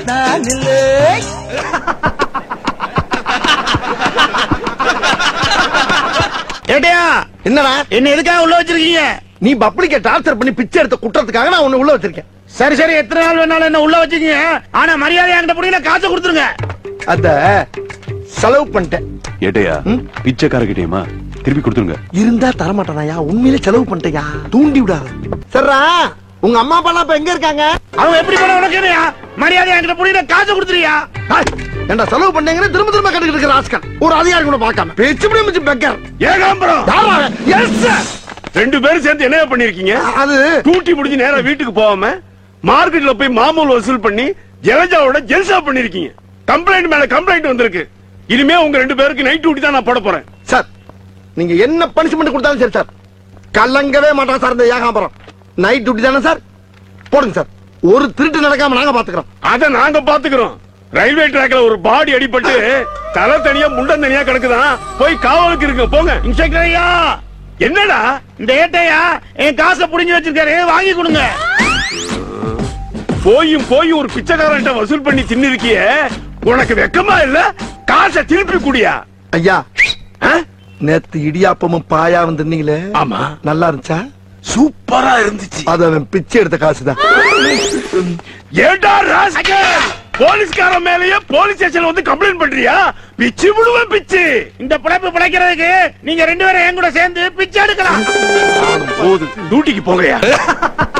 நான் இல்லை ஏட்டையா என்னடா என்ன எதுக்காக உள்ள வச்சிருக்கீங்க நீ பப்ளிக்க டார்ச்சர் பண்ணி பிச்சை எடுத்த குற்றத்துக்காக நான் உன்னை உள்ள வச்சிருக்கேன் சரி சரி எத்தனை நாள் வேணாலும் என்ன உள்ள வச்சுக்கீங்க ஆனா மரியாதை என்கிட்ட புடிக்கல காசை கொடுத்துருங்க அத செலவு பண்ணிட்டேன் ஏட்டையா ம்? பிச்சைக்காரகிட்டேயுமா திருப்பி கொடுத்துருங்க இருந்தா தரமாட்டானாயா உண்மையிலே செலவு பண்ணிட்டேயா தூண்டி விடாத சரிடா உங்க அம்மா அப்பா எல்லாம் இப்ப எங்க இருக்காங்க அவங்க எப்படி பண்ண உனக்கு என்னையா மரியாதை என்கிட்ட புடிக்கல காசை கொடுத்துறியா ஹாய், ஏன்டா செலவு பண்ணீங்கன்னு திரும்ப திரும்ப கட்டுக்கிட்டு இருக்கிற ஆஸ்கர் ஒரு அதிகாரி கூட பார்க்காம பேச்சு பிடி மிச்சு பெக்கர் ஏகாம்பரம் எஸ் சார் ரெண்டு பேரும் சேர்ந்து என்ன பண்ணிருக்கீங்க அது டூட்டி முடிஞ்சு நேரா வீட்டுக்கு போகாம மார்க்கெட்ல போய் மாமூல் வசூல் பண்ணி ஜலஜாவோட ஜெல்சா பண்ணிருக்கீங்க கம்ப்ளைண்ட் மேல கம்ப்ளைண்ட் வந்திருக்கு இனிமே உங்க ரெண்டு பேருக்கு நைட் டியூட்டி தான் நான் போட போறேன் சார் நீங்க என்ன பனிஷ்மெண்ட் கொடுத்தாலும் சரி சார் கலங்கவே மாட்டான் சார் இந்த ஏகாம்பரம் நைட் டியூட்டி தானே சார் போடுங்க சார் ஒரு திருட்டு நடக்காம நாங்க பாத்துக்கிறோம் அத நாங்க பாத்துக்கிறோம் ரயில்வே ட்ராக்ல ஒரு பாடி அடிபட்டு தலை தனியா முண்டம் தனியா கிடக்குதான் போய் காவலுக்கு இருக்கு போங்க இன்ஸ்பெக்டர் ஐயா என்னடா இந்த ஏட்டையா என் காசை புடிஞ்சு வச்சிருக்காரு வாங்கி கொடுங்க போயும் போய் ஒரு பிச்சைக்காரன்ட்ட வசூல் பண்ணி தின்னிருக்கிய உனக்கு வெக்கமா இல்ல காசை திருப்பி குடியா ஐயா ஆ? நேத்து இடியாப்பமும் பாயாவும் தின்னீங்களே ஆமா நல்லா இருந்துச்சா சூப்பரா இருந்துச்சு அது அவன் பிச்சை எடுத்த காசுதான் ஏண்டா ராஸ்கல் போலீஸ்காரன் மேலயே போலீஸ் ஸ்டேஷன் வந்து கம்ப்ளைண்ட் பண்றியா பிச்சு விடுவேன் பிச்சு இந்த பிழைப்பு பிழைக்கிறதுக்கு நீங்க ரெண்டு பேரும் என் கூட சேர்ந்து பிச்சை எடுக்கலாம் போதும் டியூட்டிக்கு போங்கயா